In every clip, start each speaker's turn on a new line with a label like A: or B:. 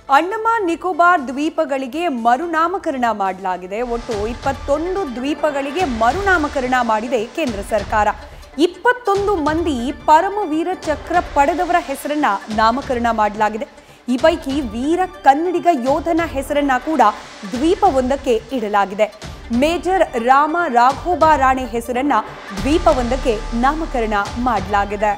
A: ಅಂಡಮಾನ್ ನಿಕೋಬಾರ್ ದ್ವೀಪಗಳಿಗೆ ಮರುನಾಮಕರಣ ಮಾಡಲಾಗಿದೆ ಒಟ್ಟು ಇಪ್ಪತ್ತೊಂದು ದ್ವೀಪಗಳಿಗೆ ಮರುನಾಮಕರಣ ಮಾಡಿದೆ ಕೇಂದ್ರ ಸರ್ಕಾರ ಇಪ್ಪತ್ತೊಂದು ಮಂದಿ ಪರಮವೀರ ಚಕ್ರ ಪಡೆದವರ ಹೆಸರನ್ನ ನಾಮಕರಣ ಮಾಡಲಾಗಿದೆ ಈ ಪೈಕಿ ವೀರ ಕನ್ನಡಿಗ ಯೋಧನ ಹೆಸರನ್ನ ಕೂಡ ದ್ವೀಪವೊಂದಕ್ಕೆ ಇಡಲಾಗಿದೆ ಮೇಜರ್ ರಾಮ ರಾಘೋಬಾ ರಾಣೆ ಹೆಸರನ್ನ ದ್ವೀಪವೊಂದಕ್ಕೆ ನಾಮಕರಣ ಮಾಡಲಾಗಿದೆ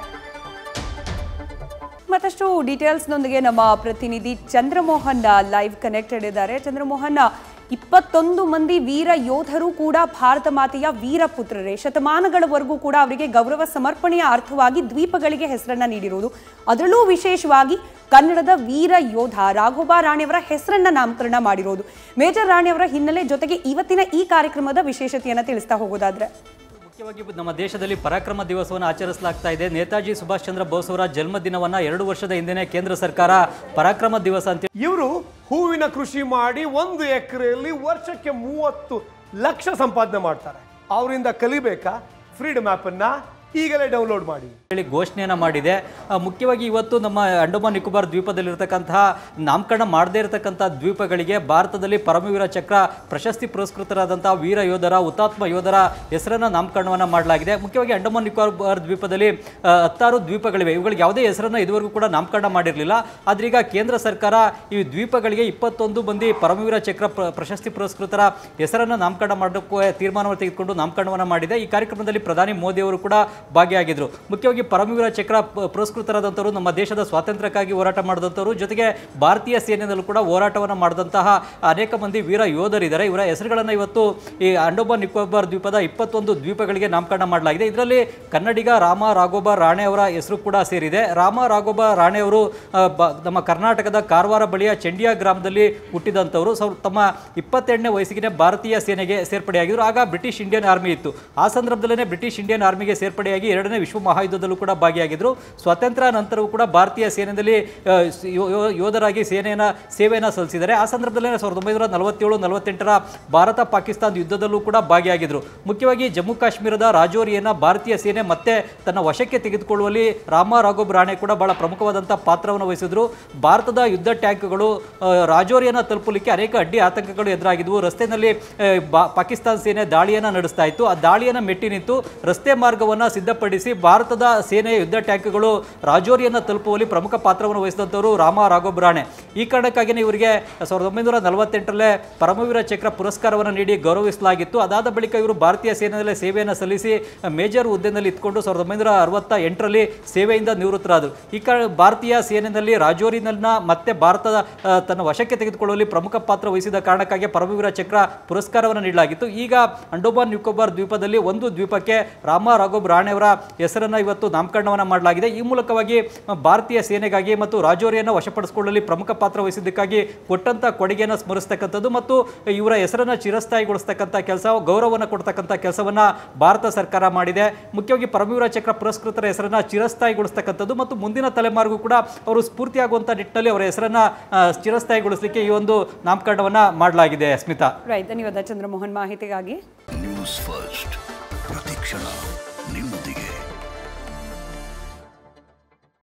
A: ಮತ್ತಷ್ಟು ಡೀಟೇಲ್ಸ್ನೊಂದಿಗೆ ನಮ್ಮ ಪ್ರತಿನಿಧಿ ಚಂದ್ರಮೋಹನ್ ಲೈವ್ ಕನೆಕ್ಟೆಡ್ ಇದ್ದಾರೆ ಚಂದ್ರಮೋಹನ್ ಇಪ್ಪತ್ತೊಂದು ಮಂದಿ ವೀರ ಯೋಧರು ಕೂಡ ಭಾರತ ಮಾತೆಯ ವೀರ ಪುತ್ರರೇ ಶತಮಾನಗಳವರೆಗೂ ಕೂಡ ಅವರಿಗೆ ಗೌರವ ಸಮರ್ಪಣೆಯ ಅರ್ಥವಾಗಿ ದ್ವೀಪಗಳಿಗೆ ಹೆಸರನ್ನ ನೀಡಿರುವುದು ಅದರಲ್ಲೂ ವಿಶೇಷವಾಗಿ ಕನ್ನಡದ ವೀರ ಯೋಧ ರಾಘೋಬಾ ರಾಣಿಯವರ ಹೆಸರನ್ನ ನಾಮಕರಣ ಮಾಡಿರೋದು ಮೇಜರ್ ರಾಣಿಯವರ ಹಿನ್ನೆಲೆ ಜೊತೆಗೆ ಇವತ್ತಿನ ಈ ಕಾರ್ಯಕ್ರಮದ ವಿಶೇಷತೆಯನ್ನ ತಿಳಿಸ್ತಾ ಹೋಗೋದಾದ್ರೆ
B: ಮುಖ್ಯವಾಗಿ ನಮ್ಮ ದೇಶದಲ್ಲಿ ಪರಾಕ್ರಮ ದಿವಸವನ್ನು ಆಚರಿಸಲಾಗ್ತಾ ಇದೆ ನೇತಾಜಿ ಸುಭಾಷ್ ಚಂದ್ರ ಬೋಸ್ ಅವರ ಜನ್ಮದಿನವನ್ನ ಎರಡು ವರ್ಷದ ಹಿಂದೆನೇ ಕೇಂದ್ರ ಸರ್ಕಾರ ಪರಾಕ್ರಮ ದಿವಸ ಅಂತ
C: ಇವರು ಹೂವಿನ ಕೃಷಿ ಮಾಡಿ ಒಂದು ಎಕರೆಯಲ್ಲಿ ವರ್ಷಕ್ಕೆ ಮೂವತ್ತು ಲಕ್ಷ ಸಂಪಾದನೆ ಮಾಡ್ತಾರೆ ಅವರಿಂದ ಕಲಿಬೇಕಾ ಫ್ರೀಡಮ್ ಅನ್ನ ಈಗಲೇ ಡೌನ್ಲೋಡ್ ಮಾಡಿ
B: ಹೇಳಿ ಘೋಷಣೆಯನ್ನ ಮಾಡಿದೆ ಆ, ಮುಖ್ಯವಾಗಿ ಇವತ್ತು ನಮ್ಮ ಅಂಡಮಾನ್ ನಿಕೋಬಾರ್ ದ್ವೀಪದಲ್ಲಿರ್ತಕ್ಕಂತಹ ನಾಮಕರಣ ಮಾಡದೇ ಇರತಕ್ಕಂಥ ದ್ವೀಪಗಳಿಗೆ ಭಾರತದಲ್ಲಿ ಪರಮವೀರ ಚಕ್ರ ಪ್ರಶಸ್ತಿ ಪುರಸ್ಕೃತರಾದಂತಹ ವೀರ ಯೋಧರ ಹುತಾತ್ಮ ಯೋಧರ ಹೆಸರನ್ನ ನಾಮಕರಣವನ್ನ ಮಾಡಲಾಗಿದೆ ಮುಖ್ಯವಾಗಿ ಅಂಡಮಾನ್ ನಿಕೋಬಾರ್ ದ್ವೀಪದಲ್ಲಿ ಆ, ಹತ್ತಾರು ದ್ವೀಪಗಳಿವೆ ಇವುಗಳಿಗೆ ಯಾವುದೇ ಹೆಸರನ್ನ ಇದುವರೆಗೂ ಕೂಡ ನಾಮಕರಣ ಮಾಡಿರಲಿಲ್ಲ ಆದ್ರೆ ಈಗ ಕೇಂದ್ರ ಸರ್ಕಾರ ಈ ದ್ವೀಪಗಳಿಗೆ ಇಪ್ಪತ್ತೊಂದು ಮಂದಿ ಪರಮವೀರ ಚಕ್ರ ಪ್ರ- ಪ್ರಶಸ್ತಿ ಪುರಸ್ಕೃತರ ಹೆಸರನ್ನ ನಾಮಕರಣ ಮಾಡೋಕ್ಕೆ ತೀರ್ಮಾನವನ್ನು ತೆಗೆದುಕೊಂಡು ನಾಮಕರಣವನ್ನ ಮಾಡಿದೆ ಈ ಕಾರ್ಯಕ್ರಮದಲ್ಲಿ ಪ್ರಧಾನಿ ಮೋದಿ ಅವರು ಕೂಡ ಭಾಗಿಯಾಗಿದ್ರು ಮುಖ್ಯವಾಗಿ ಪರಮವೀರ ಚಕ್ರ ಪ- ಪುರಸ್ಕೃತರಾದಂಥವರು ನಮ್ಮ ದೇಶದ ಸ್ವಾತಂತ್ರ್ಯಕ್ಕಾಗಿ ಹೋರಾಟ ಮಾಡಿದಂಥವರು ಜೊತೆಗೆ ಭಾರತೀಯ ಸೇನೆಯಲ್ಲೂ ಕೂಡ ಹೋರಾಟವನ್ನು ಮಾಡಿದಂತಹ ಅನೇಕ ಮಂದಿ ವೀರ ಯೋಧರಿದ್ದಾರೆ ಇವರ ಹೆಸರುಗಳನ್ನು ಇವತ್ತು ಈ ಅಂಡೋಬಾರ್ ನಿಕೋಬಾರ್ ದ್ವೀಪದ ಇಪ್ಪತ್ತೊಂದು ದ್ವೀಪಗಳಿಗೆ ನಾಮಕರಣ ಮಾಡಲಾಗಿದೆ ಇದರಲ್ಲಿ ಕನ್ನಡಿಗ ರಾಮ ರಾಘೋಬ ರಾಣೆ ಅವರ ಹೆಸರು ಕೂಡ ಸೇರಿದೆ ರಾಮ ರಾಘೋಬ ರಾಣೆ ಅವರು ಆ, ಬ- ನಮ್ಮ ಕರ್ನಾಟಕದ ಕಾರವಾರ ಬಳಿಯ ಚಂಡಿಯಾ ಗ್ರಾಮದಲ್ಲಿ ಹುಟ್ಟಿದಂಥವರು ಸೊ ತಮ್ಮ ಇಪ್ಪತ್ತೆರಡನೇ ವಯಸ್ಸಿಗೆ ಭಾರತೀಯ ಸೇನೆಗೆ ಸೇರ್ಪಡೆಯಾಗಿದ್ರು ಆಗ ಬ್ರಿಟಿಷ್ ಇಂಡಿಯನ್ ಆರ್ಮಿ ಇತ್ತು ಆ ಸಂದರ್ಭದಲ್ಲೇ ಬ್ರಿಟಿಷ್ ಇಂಡಿಯನ್ ಆರ್ಮಿಗೆ ಸೇರ್ಪಡೆಯಾಗಿ ಎರಡನೇ ವಿಶ್ವ ಮಹಾಯುದ್ಧದಲ್ಲೂ ಕೂಡ ಭಾಗಿಯಾಗಿದ್ರು ಸ್ವಾತಂತ್ರ್ಯ ನಂತರವೂ ಕೂಡ ಭಾರತೀಯ ಸೇನೆಯಲ್ಲಿ ಆ, ಸ್- ಯೋ- ಯೋ- ಯೋಧರಾಗಿ ಸೇನೆಯನ್ನ ಸೇವೆಯನ್ನು ಸಲ್ಲಿಸಿದ್ದಾರೆ ಆ ಸಂದರ್ಭದಲ್ಲೇ ಸಾವಿರದ ಒಂಬೈನೂರ ನಲವತ್ತೇಳು ನಲವತ್ತೆಂಟರ ಭಾರತ ಪಾಕಿಸ್ತಾನ ಯುದ್ಧದಲ್ಲೂ ಕೂಡ ಭಾಗಿಯಾಗಿದ್ರು ಮುಖ್ಯವಾಗಿ ಜಮ್ಮು ಕಾಶ್ಮೀರದ ರಾಜೌರಿಯನ್ನ ಭಾರತೀಯ ಸೇನೆ ಮತ್ತೆ ತನ್ನ ವಶಕ್ಕೆ ತೆಗೆದುಕೊಳ್ಳುವಲ್ಲಿ ರಾಮ ರಾಘವ್ ರಾಣೆ ಕೂಡ ಬಹಳ ಪ್ರಮುಖವಾದಂಥ ಪಾತ್ರವನ್ನು ವಹಿಸಿದ್ರು ಭಾರತದ ಯುದ್ಧ ಟ್ಯಾಂಕ್ಗಳು ಆ, ರಾಜೌರಿಯನ್ನ ತಲುಪಲಿಕ್ಕೆ ಅನೇಕ ಅಡ್ಡಿ ಆತಂಕಗಳು ಎದುರಾಗಿದ್ವು ರಸ್ತೆಯಲ್ಲಿ ಆ, ಬಾ- ಪಾಕಿಸ್ತಾನ ಸೇನೆ ದಾಳಿಯನ್ನು ನಡೆಸ್ತಾ ಇತ್ತು ಆ ದಾಳಿಯನ್ನು ಮೆಟ್ಟಿ ನಿಂತು ರಸ್ತೆ ಮಾರ್ಗವನ್ನು ಸಿದ್ಧಪಡಿಸಿ ಭಾರತದ ಸೇನೆಯ ಯುದ್ಧ ಟ್ಯಾಂಕ್ಗಳು ರಾಜೌರಿಯನ್ನು ತಲುಪುವಲ್ಲಿ ಪ್ರಮುಖ ಪಾತ್ರವನ್ನು ವಹಿಸಿದಂಥವರು ರಾಮ ರಾಘವ್ ರಾಣೆ ಈ ಕಾರಣಕ್ಕಾಗಿಯೇ ಇವರಿಗೆ ಸಾವಿರದ ಒಂಬೈನೂರ ನಲವತ್ತೆಂಟರಲ್ಲೇ ಪರಮವೀರ ಚಕ್ರ ಪುರಸ್ಕಾರವನ್ನು ನೀಡಿ ಗೌರವಿಸಲಾಗಿತ್ತು ಅದಾದ ಬಳಿಕ ಇವರು ಭಾರತೀಯ ಸೇನೆಯಲ್ಲಿ ಸೇವೆಯನ್ನು ಸಲ್ಲಿಸಿ ಮೇಜರ್ ಹುದ್ದೆನಲ್ಲಿ ಇದ್ಕೊಂಡು ಸಾವಿರದ ಒಂಬೈನೂರ ಅರವತ್ತ ಎಂಟರಲ್ಲಿ ಸೇವೆಯಿಂದ ನಿವೃತ್ತರಾದರು ಈ ಕಾರಣ ಭಾರತೀಯ ಸೇನೆಯಲ್ಲಿ ರಾಜೌರಿನನ್ನ ಮತ್ತೆ ಭಾರತದ ಆ, ತನ್ನ ವಶಕ್ಕೆ ತೆಗೆದುಕೊಳ್ಳುವಲ್ಲಿ ಪ್ರಮುಖ ಪಾತ್ರ ವಹಿಸಿದ ಕಾರಣಕ್ಕಾಗಿ ಪರಮವೀರ ಚಕ್ರ ಪುರಸ್ಕಾರವನ್ನು ನೀಡಲಾಗಿತ್ತು ಈಗ ಅಂಡೋಬಾರ್ ನಿಕೋಬಾರ್ ದ್ವೀಪದಲ್ಲಿ ಒಂದು ದ್ವೀಪಕ್ಕೆ ರಾಮ ರಾಘವ್ ರಾಣೆಯವರ ಹೆಸರನ್ನು ಇವತ್ತು ನಾಮಕರಣವನ್ನು ಮಾಡಲಾಗಿದೆ ಈ ಮೂಲಕವಾಗಿ ಆ, ಭಾರತೀಯ ಸೇನೆಗಾಗಿ ಮತ್ತು ರಾಜೌರಿಯನ್ನು ವಶಪಡಿಸಿಕೊಳ್ಳಲು ಪ್ರಮುಖ ಪಾತ್ರ ವಹಿಸಿದ್ದಕ್ಕಾಗಿ ಕೊಟ್ಟಂತ ಕೊಡುಗೆಯನ್ನು ಸ್ಮರಿಸ್ತಕ್ಕಂಥದ್ದು ಮತ್ತು ಇವರ ಹೆಸರನ್ನು ಚಿರಸ್ಥಾಯಿಗೊಳಿಸ್ತಕ್ಕಂಥ ಕೆಲಸ ಗೌರವವನ್ನು ಕೊಡ್ತಕ್ಕಂಥ ಕೆಲಸವನ್ನ ಭಾರತ ಸರ್ಕಾರ ಮಾಡಿದೆ ಮುಖ್ಯವಾಗಿ ಪರಮವೀರ ಚಕ್ರ ಪುರಸ್ಕೃತರ ಹೆಸರನ್ನ ಚಿರಸ್ಥಾಯಿಗೊಳಿಸ್ತಕ್ಕಂಥದ್ದು ಮತ್ತು ಮುಂದಿನ ತಲೆಮಾರಿಗೂ ಕೂಡ ಅವರು ಸ್ಫೂರ್ತಿಯಾಗುವಂಥ ನಿಟ್ಟಿನಲ್ಲಿ ಅವರ ಹೆಸರನ್ನ ಆ, ಚಿರಸ್ಥಾಯಿಗೊಳಿಸಲಿಕ್ಕೆ ಈ ಒಂದು ನಾಮಕರಣವನ್ನ ಮಾಡಲಾಗಿದೆ ಸ್ಮಿತಾ
A: ರೈಟ್ ಧನ್ಯವಾದ ಚಂದ್ರಮೋಹನ್ ಮಾಹಿತಿಗಾಗಿ
D: ನ್ಯೂಸ್ ಫಸ್ಟ್ ಪ್ರತಿಕ್ಷಣ